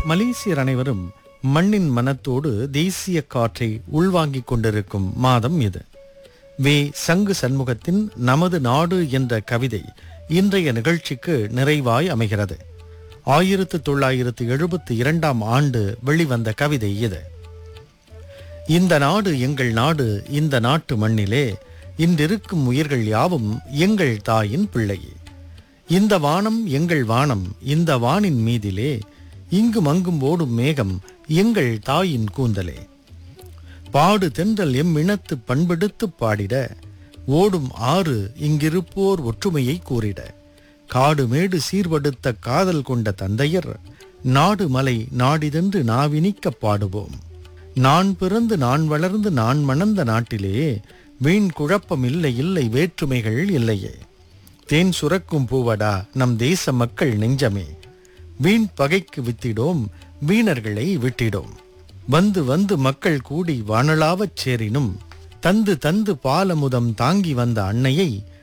மலேசியர் அனைவரும் மண்ணின் மனத்தோடு தேசிய காற்றை உள்வாங்கிக் கொண்டிருக்கும் மாதம் இது வே சங்கு சண்முகத்தின் நமது நாடு என்ற கவிதை இன்றைய நிகழ்ச்சிக்கு நிறைவாய் அமைகிறது ஆயிரத்து தொள்ளாயிரத்து எழுபத்தி இரண்டாம் ஆண்டு வெளிவந்த கவிதை இது இந்த நாடு எங்கள் நாடு இந்த நாட்டு மண்ணிலே இன்றிருக்கும் உயிர்கள் யாவும் எங்கள் தாயின் பிள்ளையே இந்த வானம் எங்கள் வானம் இந்த வானின் மீதிலே இங்கும் அங்கும் ஓடும் மேகம் எங்கள் தாயின் கூந்தலே பாடு தென்றல் எம் இனத்து பண்பெடுத்து பாடிட ஓடும் ஆறு இங்கிருப்போர் ஒற்றுமையை கூறிட காடு மேடு சீர்படுத்த காதல் கொண்ட தந்தையர் நாடு மலை நாடிதென்று நாவினிக்க பாடுவோம் நான் பிறந்து நான் வளர்ந்து நான் மணந்த நாட்டிலே வீண் குழப்பம் இல்லை இல்லை வேற்றுமைகள் இல்லையே தேன் சுரக்கும் பூவடா நம் தேச மக்கள் நெஞ்சமே வீண் பகைக்கு வித்திடோம் வீணர்களை விட்டிடோம் வந்து வந்து மக்கள் கூடி வானளாவச் சேரினும் தந்து தந்து பாலமுதம் தாங்கி வந்த அன்னையை